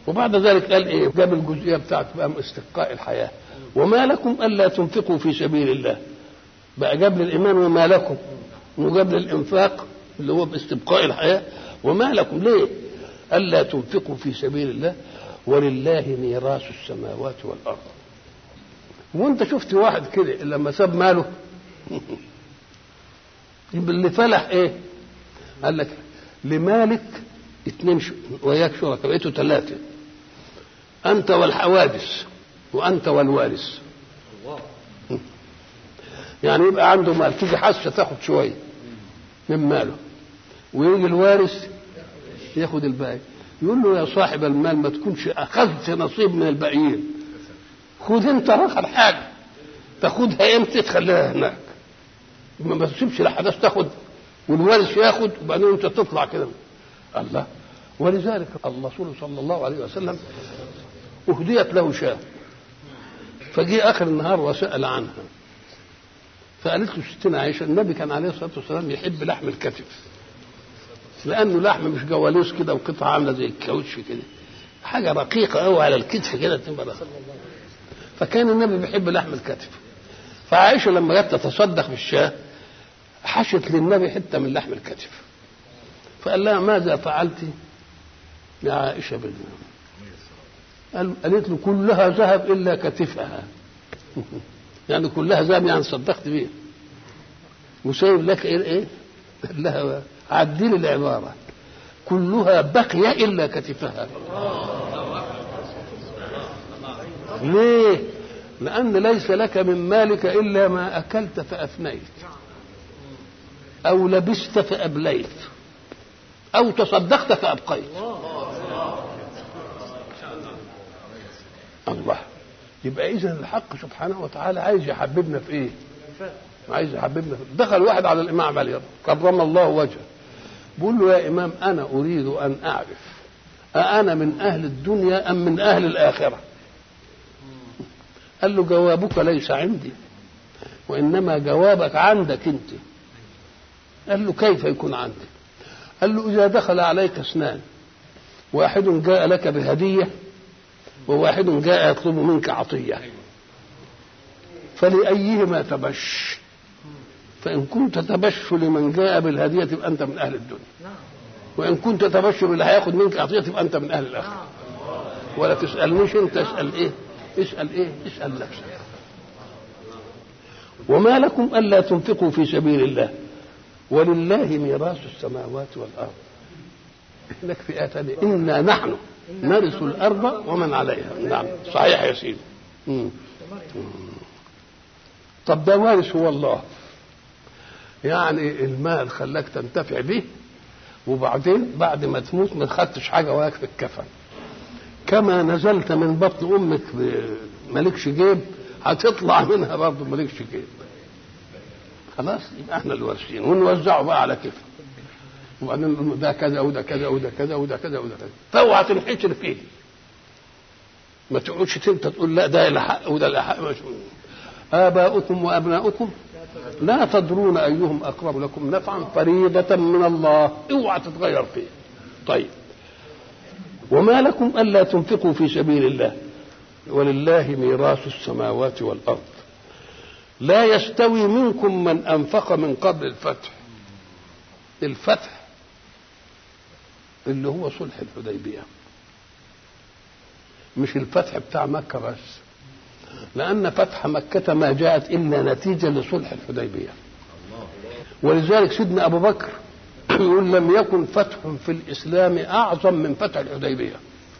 وبعد ذلك قال ايه جاب الجزئيه بتاعت بقى استبقاء الحياه وما لكم الا تنفقوا في سبيل الله بقى جاب للايمان وما لكم وجاب للانفاق اللي هو باستبقاء الحياه وما لكم ليه الا تنفقوا في سبيل الله ولله ميراث السماوات والارض وانت شفت واحد كده لما ساب ماله يبقى اللي فلح ايه قال لك لمالك اثنين ش... وياك شركاء بقيتوا ثلاثه انت والحوادث وانت والوارث يعني يبقى عنده مال تيجي حاسه تاخد شويه من ماله ويجي الوارث ياخد الباقي يقول له يا صاحب المال ما تكونش اخذت نصيب من الباقيين خد انت اخر حاجه تاخدها امتى تخليها هناك ما تسيبش الاحداث تاخد والوارث ياخد وبعدين انت تطلع كده الله ولذلك الرسول صلى الله عليه وسلم اهديت له شاه فجاء اخر النهار وسال عنها فقالت له ستنا عائشه النبي كان عليه الصلاه والسلام يحب لحم الكتف لانه لحم مش جواليس كده وقطعه عامله زي الكاوتش كده حاجه رقيقه قوي على الكتف كده تبقى فكان النبي بيحب لحم الكتف فعائشه لما جت تتصدق بالشاه حشت للنبي حته من لحم الكتف فقال لها ماذا فعلت يا عائشه بالله قال قالت له كلها ذهب الا كتفها يعني كلها ذهب يعني صدقت بيه وسايب لك ايه ايه قال لها عدي لي العباره كلها بقي الا كتفها ليه لان ليس لك من مالك الا ما اكلت فافنيت او لبست فابليت او تصدقت فابقيت الله يبقى اذا الحق سبحانه وتعالى عايز يحببنا في ايه عايز يحببنا في دخل واحد على الامام علي كرم الله وجهه بيقول له يا امام انا اريد ان اعرف أأنا من أهل الدنيا أم من أهل الآخرة قال له جوابك ليس عندي وإنما جوابك عندك أنت قال له كيف يكون عندك قال له إذا دخل عليك اثنان واحد جاء لك بهدية وواحد جاء يطلب منك عطية فلأيهما تبش فإن كنت تبش لمن جاء بالهدية تبقى أنت من أهل الدنيا وإن كنت تبش باللي هياخد منك عطية تبقى أنت من أهل الآخرة ولا تسألنيش أنت اسأل إيه اسأل إيه اسأل نفسك وما لكم ألا تنفقوا في سبيل الله ولله ميراث السماوات والأرض هناك في آية ثانية إنا نحن نرث الأرض ومن عليها نعم صحيح يا سيدي مم. طب ده وارث هو الله يعني المال خلاك تنتفع به وبعدين بعد ما تموت ما خدتش حاجه وياك في الكفن كما نزلت من بطن امك مالكش جيب هتطلع منها برضه مالكش جيب خلاص يبقى احنا اللي وارثين ونوزعه بقى على كيف وبعدين ده كذا وده كذا وده كذا وده كذا وده كذا فاوعى تنحشر فيه ما تقعدش انت تقول لا ده الحق وده الحق آباؤكم وأبناؤكم لا تدرون أيهم أقرب لكم نفعا فريضة من الله اوعى تتغير فيه طيب وما لكم ألا تنفقوا في سبيل الله ولله ميراث السماوات والأرض لا يستوي منكم من أنفق من قبل الفتح الفتح اللي هو صلح الحديبية مش الفتح بتاع مكة بس لأن فتح مكة ما جاءت إلا نتيجة لصلح الحديبية ولذلك سيدنا أبو بكر يقول لم يكن فتح في الإسلام أعظم من فتح الحديبية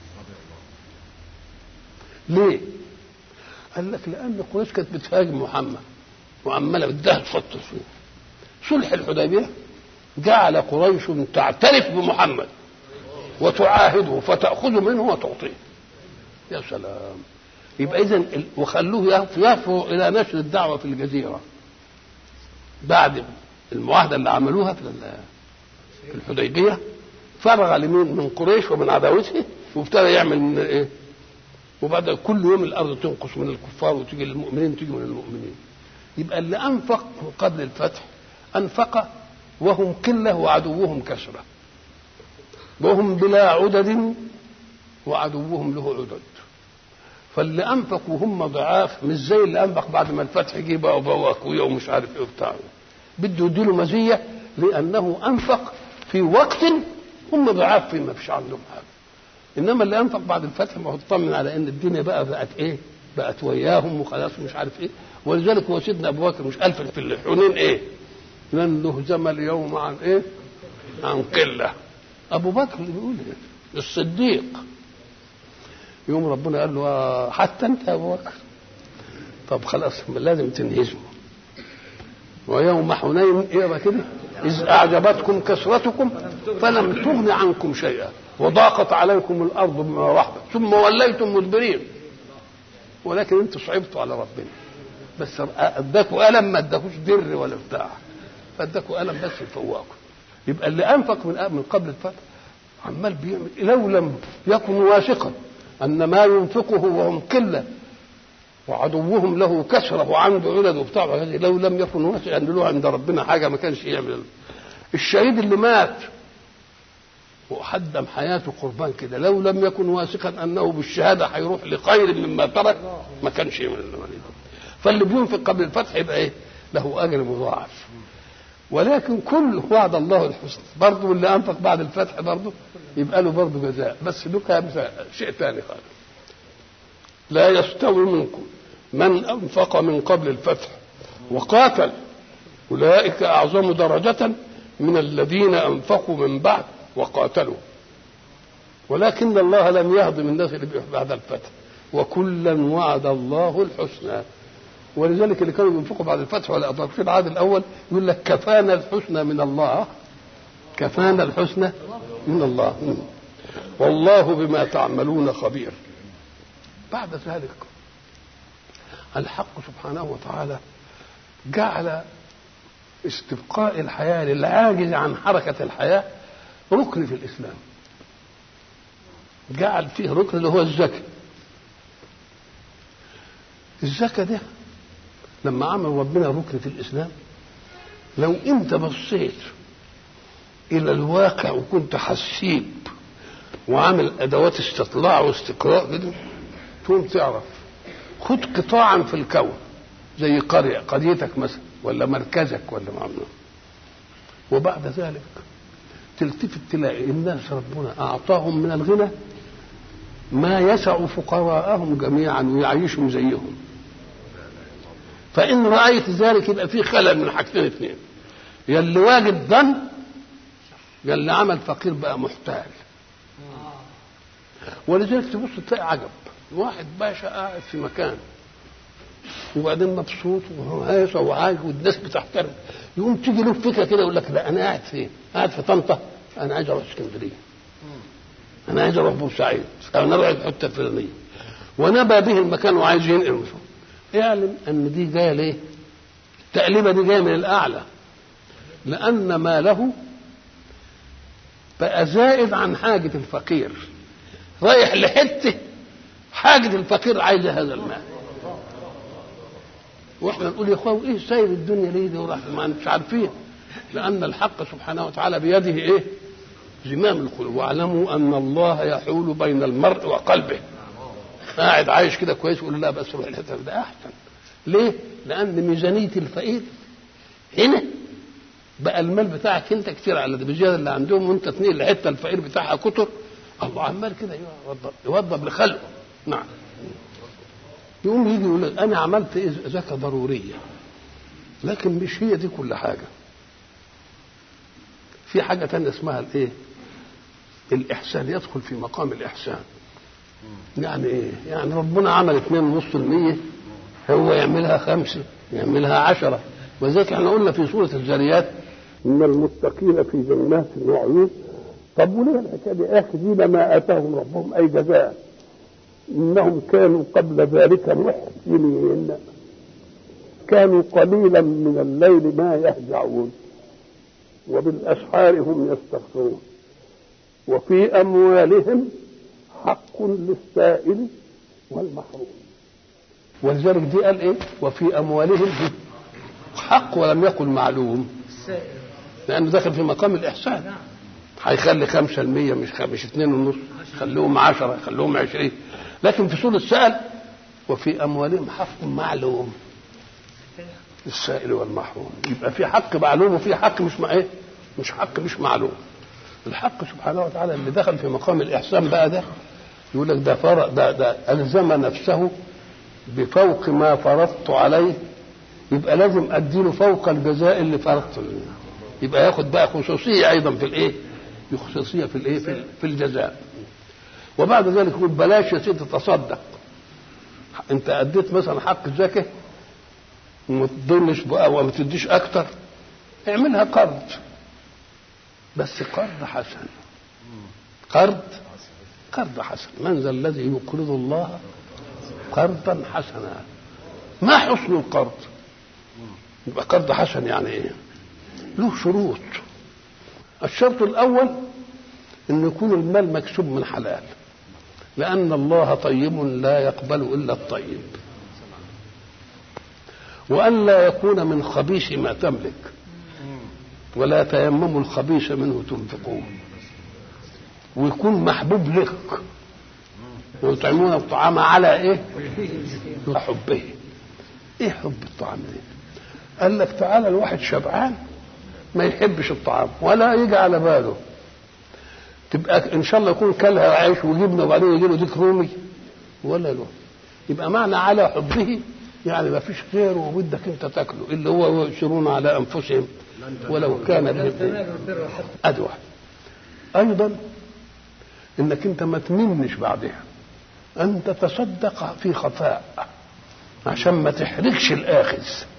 ليه؟ قال لك لأن قريش كانت بتهاجم محمد وعمالة بدها تفطر فيه صلح الحديبية جعل قريش تعترف بمحمد وتعاهده فتأخذ منه وتعطيه يا سلام يبقى اذا وخلوه يفرغ الى نشر الدعوه في الجزيره بعد المعاهده اللي عملوها في في الحديبيه فرغ لمين من قريش ومن عداوته وابتدى يعمل من ايه وبعد كل يوم الارض تنقص من الكفار وتيجي للمؤمنين تيجي من المؤمنين يبقى اللي انفق قبل الفتح انفق وهم قله وعدوهم كثره وهم بلا عدد وعدوهم له عدد فاللي انفقوا هم ضعاف مش زي اللي انفق بعد ما الفتح جه بقى وبقى اقوياء ومش عارف ايه وبتاع بده يديله مزيه لانه انفق في وقت هم ضعاف فيه ما فيش عندهم حاجه انما اللي انفق بعد الفتح ما هو اطمن على ان الدنيا بقى بقت ايه بقت وياهم وخلاص مش عارف ايه ولذلك هو سيدنا ابو بكر مش قال في الحنين ايه لن نهزم اليوم عن ايه عن قله ابو بكر اللي بيقول ايه الصديق يوم ربنا قال له حتى انت يا ابو بكر طب خلاص لازم تنهزموا ويوم حنين ايه كده اذ اعجبتكم كثرتكم فلم تغن عنكم شيئا وضاقت عليكم الارض بما رحبت ثم وليتم مدبرين ولكن انتم صعبتوا على ربنا بس اداكوا الم ما اداكوش در ولا بتاع فاداكوا الم بس يفوقكم يبقى اللي انفق من من قبل الفتح عمال بيعمل لو لم يكن واثقا ان ما ينفقه وهم قله وعدوهم له كثره وعنده عدد وبتاع لو لم يكن واثقا ان له عند ربنا حاجه ما كانش يعمل الشهيد اللي مات وقدم حياته قربان كده لو لم يكن واثقا انه بالشهاده هيروح لخير مما ترك ما كانش يعمل العمليه فاللي بينفق قبل الفتح يبقى ايه؟ له اجر مضاعف ولكن كل وعد الله الحسنى برضه اللي انفق بعد الفتح برضه يبقى له برضه جزاء بس له شيء ثاني خالص لا يستوي منكم من انفق من قبل الفتح وقاتل اولئك اعظم درجه من الذين انفقوا من بعد وقاتلوا ولكن الله لم يهضم الناس اللي بعد الفتح وكلا وعد الله الحسنى ولذلك اللي كانوا بينفقوا بعد الفتح ولا في العهد الاول يقول لك كفانا الحسنى من الله كفانا الحسنى من الله والله بما تعملون خبير بعد ذلك الحق سبحانه وتعالى جعل استبقاء الحياة للعاجز عن حركة الحياة ركن في الإسلام جعل فيه ركن اللي هو الزكاة الزكاة ده لما عمل ربنا ركن في الإسلام لو أنت بصيت إلى الواقع وكنت حسيب وعامل أدوات استطلاع واستقراء كده تقوم تعرف خد قطاعا في الكون زي قرية قريتك مثلا ولا مركزك ولا معمول وبعد ذلك تلتفت تلاقي الناس ربنا أعطاهم من الغنى ما يسع فقراءهم جميعا ويعيشهم زيهم فإن رأيت ذلك يبقى في خلل من حاجتين اثنين يا اللي واجد ظن يا اللي عمل فقير بقى محتال ولذلك تبص تلاقي عجب واحد باشا قاعد في مكان وبعدين مبسوط وهيصة وعايش والناس بتحترم يقوم تيجي له فكره كده يقول لك لا انا قاعد فين؟ قاعد في طنطا انا عايز اروح اسكندريه انا عايز اروح بورسعيد انا اروح الحته الفلانيه ونبى به المكان وعايز ينقل اعلم ان دي جايه ليه؟ التقليبه دي جايه من الاعلى لان ماله بقى زائد عن حاجه الفقير رايح لحته حاجه الفقير عايزه هذا المال واحنا نقول يا اخوان ايه سايب الدنيا ليه دي وراح ما مش عارفين لان الحق سبحانه وتعالى بيده ايه زمام القلوب واعلموا ان الله يحول بين المرء وقلبه قاعد عايش كده كويس يقول لا بس روح الحته ده احسن ليه؟ لان ميزانيه الفقير هنا بقى المال بتاعك انت كتير على ده بزياده اللي عندهم وانت تنقل الحته الفقير بتاعها كتر الله عمال كده يوضب يوضب لخلقه نعم يقوم يجي يقول لك انا عملت ايه زكاه ضروريه لكن مش هي دي كل حاجه في حاجه تانية اسمها الايه الاحسان يدخل في مقام الاحسان يعني ايه يعني ربنا عمل اتنين ونص المية هو يعملها خمسة يعملها عشرة وذلك احنا قلنا في سورة الذريات إن المتقين في جنات وعيون طب وليه الحكاية دي آخذين ما آتاهم ربهم أي جزاء إنهم كانوا قبل ذلك محسنين كانوا قليلا من الليل ما يهجعون وبالأسحار هم يستغفرون وفي أموالهم حق للسائل والمحروم ولذلك دي قال ايه وفي اموالهم حق ولم يكن معلوم لانه داخل في مقام الاحسان هيخلي خمسة المية مش خ- مش اتنين ونص خلوهم عشرة خلوهم عشرين لكن في سورة سأل وفي أموالهم حق معلوم للسائل والمحروم يبقى في حق معلوم وفي حق مش مع ايه مش حق مش معلوم الحق سبحانه وتعالى اللي دخل في مقام الإحسان بقى ده يقول لك ده فرق ده ده ألزم نفسه بفوق ما فرضت عليه يبقى لازم اديله فوق الجزاء اللي فرضته يبقى ياخد بقى خصوصيه ايضا في الايه؟ خصوصيه في الايه؟ في, في الجزاء. وبعد ذلك يقول بلاش يا سيدي تصدق. انت اديت مثلا حق الزكاه وما تضلش بقى وما تديش اكتر اعملها قرض بس قرض حسن قرض قرض حسن من ذا الذي يقرض الله قرضا حسنا ما حسن القرض يبقى قرض حسن يعني ايه له شروط الشرط الاول ان يكون المال مكسوب من حلال لان الله طيب لا يقبل الا الطيب وان لا يكون من خبيث ما تملك ولا تيمموا الخبيث منه تنفقون ويكون محبوب لك ويطعمون الطعام على ايه حبه ايه حب الطعام ده قال لك تعالى الواحد شبعان ما يحبش الطعام ولا يجي على باله تبقى ان شاء الله يكون كلها عيش وجبنه وبعدين يجي له ديك رومي ولا له يبقى معنى على حبه يعني ما فيش غيره وبدك انت تاكله اللي هو يؤثرون على انفسهم ولو كان بهم ادي واحد ايضا انك انت ما تمنش بعدها ان تتصدق في خفاء عشان ما تحرجش الاخذ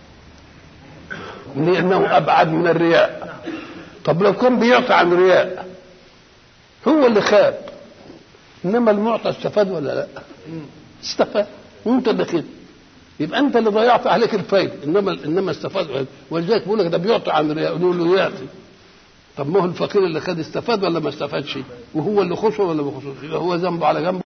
لانه ابعد من الرياء طب لو كان بيعطي عن رياء هو اللي خاب انما المعطى استفاد ولا لا استفاد وانت اللي خد يبقى انت اللي ضيعت عليك الفايده انما انما استفاد ولذلك بيقول لك ده بيعطي عن رياء يقول له يعطي طب ما هو الفقير اللي خد استفاد ولا ما استفادش وهو اللي خسر ولا ما خسرش يبقى هو ذنبه على جنبه